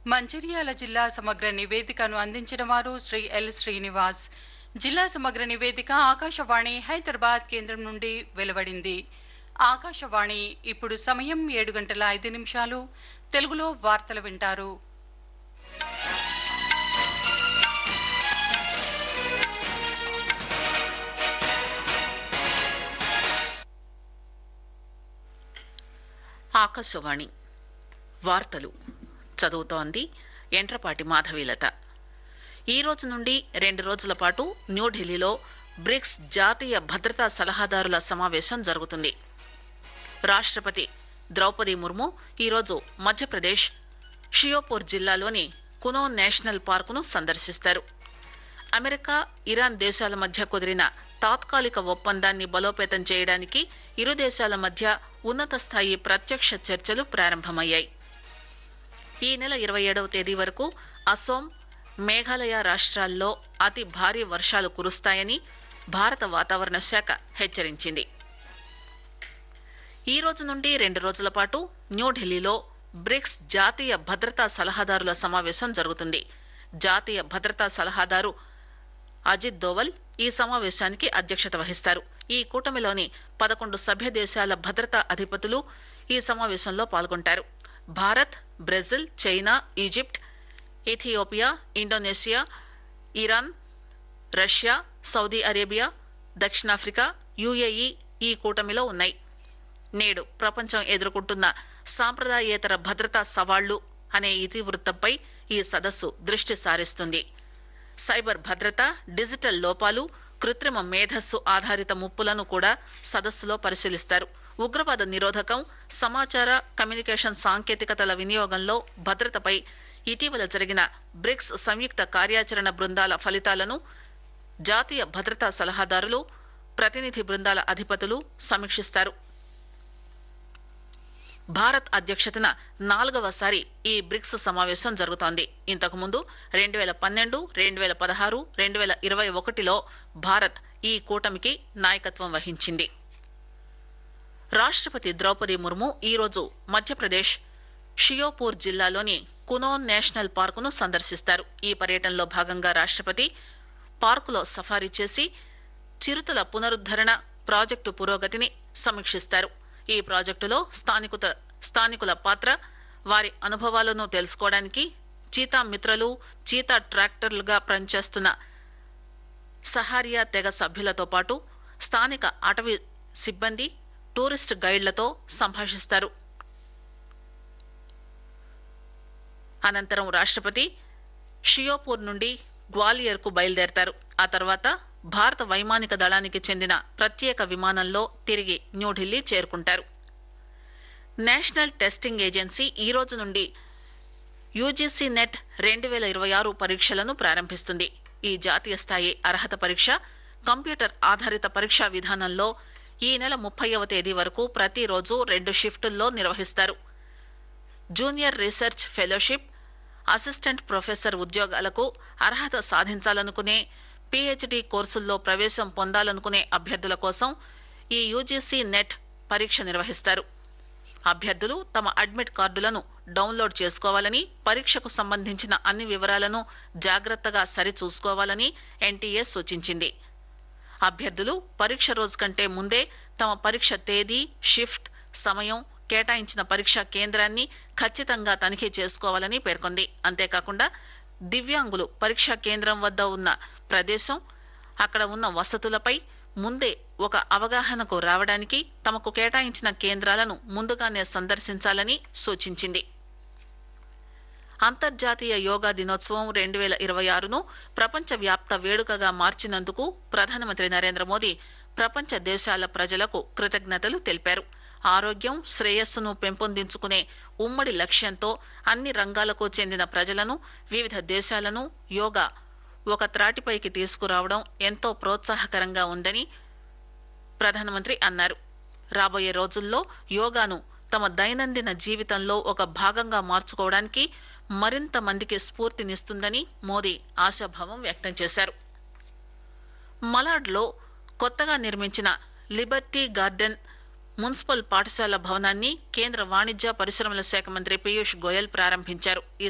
మంచిర్యాల జిల్లా సమగ్ర నివేదికను అందించిన వారు శ్రీ ఎల్ శ్రీనివాస్ జిల్లా సమగ్ర నివేదిక ఆకాశవాణి హైదరాబాద్ కేంద్రం నుండి వెలువడింది ఆకాశవాణి ఇప్పుడు సమయం ఏడు గంటల ఐదు నిమిషాలు తెలుగులో వార్తలు వింటారు ఆకాశవాణి వార్తలు చదువుతోంది ఎంట్రపాటి మాధవీలత ఈ రోజు నుండి రెండు రోజుల పాటు న్యూఢిల్లీలో బ్రిక్స్ జాతీయ భద్రతా సలహాదారుల సమావేశం జరుగుతుంది రాష్ట్రపతి ద్రౌపది ముర్ము ఈరోజు మధ్యప్రదేశ్ షియోపూర్ జిల్లాలోని కునో నేషనల్ పార్కును సందర్శిస్తారు అమెరికా ఇరాన్ దేశాల మధ్య కుదిరిన తాత్కాలిక ఒప్పందాన్ని బలోపేతం చేయడానికి ఇరు దేశాల మధ్య ఉన్నత స్థాయి ప్రత్యక్ష చర్చలు ప్రారంభమయ్యాయి ఈ నెల ఇరవై ఏడవ తేదీ వరకు అసోం మేఘాలయ రాష్ట్రాల్లో అతి భారీ వర్షాలు కురుస్తాయని భారత వాతావరణ శాఖ హెచ్చరించింది ఈ రోజు నుండి రెండు రోజుల పాటు న్యూఢిల్లీలో బ్రిక్స్ జాతీయ భద్రతా సలహాదారుల సమావేశం జరుగుతుంది జాతీయ భద్రతా సలహాదారు అజిత్ దోవల్ ఈ సమావేశానికి అధ్యక్షత వహిస్తారు ఈ కూటమిలోని పదకొండు సభ్య దేశాల భద్రతా అధిపతులు ఈ సమావేశంలో పాల్గొంటారు Bharat Brazil China Egypt Ethiopia Indonesia Iran Russia Saudi Arabia దక్షిణాఫ్రికా యుఏఈ ఈ కూటమిలో ఉన్నాయి నేడు ప్రపంచం ఎదుర్కొంటున్న సాంప్రదాయేతర భద్రతా సవాళ్లు అనే ఇతివృత్తంపై ఈ సదస్సు దృష్టి సారిస్తుంది సైబర్ భద్రత డిజిటల్ లోపాలు కృత్రిమ మేధస్సు ఆధారిత ముప్పులను కూడా సదస్సులో పరిశీలిస్తారు ఉగ్రవాద నిరోధకం సమాచార కమ్యూనికేషన్ సాంకేతికతల వినియోగంలో భద్రతపై ఇటీవల జరిగిన బ్రిక్స్ సంయుక్త కార్యాచరణ బృందాల ఫలితాలను జాతీయ భద్రతా సలహాదారులు ప్రతినిధి బృందాల అధిపతులు సమీక్షిస్తారు భారత్ అధ్యక్షతన నాలుగవసారి ఈ బ్రిక్స్ సమావేశం జరుగుతోంది ఇంతకుముందు రెండు వేల పన్నెండు రెండు వేల పదహారు రెండు వేల ఇరవై ఒకటిలో భారత్ ఈ కూటమికి నాయకత్వం వహించింది రాష్ట్రపతి ద్రౌపది ముర్ము ఈరోజు మధ్యప్రదేశ్ షియోపూర్ జిల్లాలోని కునోన్ నేషనల్ పార్కును సందర్శిస్తారు ఈ పర్యటనలో భాగంగా రాష్ట్రపతి పార్కులో సఫారీ చేసి చిరుతల పునరుద్దరణ ప్రాజెక్టు పురోగతిని సమీక్షిస్తారు ఈ ప్రాజెక్టులో స్థానికుత స్థానికుల పాత్ర వారి అనుభవాలను తెలుసుకోవడానికి చీతా మిత్రలు చీతా ట్రాక్టర్లుగా పనిచేస్తున్న సహారియా తెగ సభ్యులతో పాటు స్థానిక అటవీ సిబ్బంది టూరిస్ట్ గైడ్లతో సంభాషిస్తారు అనంతరం రాష్ట్రపతి షియోపూర్ నుండి గ్వాలియర్ కు బయలుదేరతారు ఆ తర్వాత భారత వైమానిక దళానికి చెందిన ప్రత్యేక విమానంలో తిరిగి న్యూఢిల్లీ చేరుకుంటారు నేషనల్ టెస్టింగ్ ఏజెన్సీ ఈ రోజు నుండి యూజీసీ నెట్ రెండు వేల ఇరవై ఆరు పరీక్షలను ప్రారంభిస్తుంది ఈ జాతీయ స్థాయి అర్హత పరీక్ష కంప్యూటర్ ఆధారిత పరీక్షా విధానంలో ఈ నెల ముప్పైవ తేదీ వరకు ప్రతిరోజు రెండు షిఫ్టుల్లో నిర్వహిస్తారు junior research fellowship assistant professor ఉద్యోగాలకు అర్హత సాధించాలనుకునే పీహెచ్డీ కోర్సుల్లో ప్రవేశం పొందాలనుకునే అభ్యర్థుల కోసం ఈ యూజీసీ నెట్ పరీక్ష నిర్వహిస్తారు అభ్యర్థులు తమ అడ్మిట్ కార్డులను డౌన్లోడ్ చేసుకోవాలని పరీక్షకు సంబంధించిన అన్ని వివరాలను జాగ్రత్తగా సరిచూసుకోవాలని ఎన్టీఏ సూచించింది అభ్యర్థులు పరీక్ష రోజు కంటే ముందే తమ పరీక్ష తేదీ షిఫ్ట్ సమయం కేటాయించిన పరీక్షా కేంద్రాన్ని ఖచ్చితంగా తనిఖీ చేసుకోవాలని పేర్కొంది అంతేకాకుండా దివ్యాంగులు పరీక్షా కేంద్రం వద్ద ఉన్న ప్రదేశం అక్కడ ఉన్న వసతులపై ముందే ఒక అవగాహనకు రావడానికి తమకు కేటాయించిన కేంద్రాలను ముందుగానే సందర్శించాలని సూచించింది అంతర్జాతీయ యోగా దినోత్సవం రెండు వేల ఇరవై ఆరును ప్రపంచవ్యాప్త వేడుకగా మార్చినందుకు ప్రధానమంత్రి నరేంద్ర మోదీ ప్రపంచ దేశాల ప్రజలకు కృతజ్ఞతలు తెలిపారు ఆరోగ్యం శ్రేయస్సును పెంపొందించుకునే ఉమ్మడి లక్ష్యంతో అన్ని రంగాలకు చెందిన ప్రజలను వివిధ దేశాలను యోగా ఒక త్రాటిపైకి తీసుకురావడం ఎంతో ప్రోత్సాహకరంగా ఉందని ప్రధానమంత్రి అన్నారు రాబోయే రోజుల్లో యోగాను తమ దైనందిన జీవితంలో ఒక భాగంగా మార్చుకోవడానికి మరింత మందికి స్ఫూర్తినిస్తుందని మోదీ ఆశాభావం వ్యక్తం చేశారు మలాడ్లో కొత్తగా నిర్మించిన లిబర్టీ గార్డెన్ మున్సిపల్ పాఠశాల భవనాన్ని కేంద్ర వాణిజ్య పరిశ్రమల శాఖ మంత్రి పీయూష్ గోయల్ ప్రారంభించారు ఈ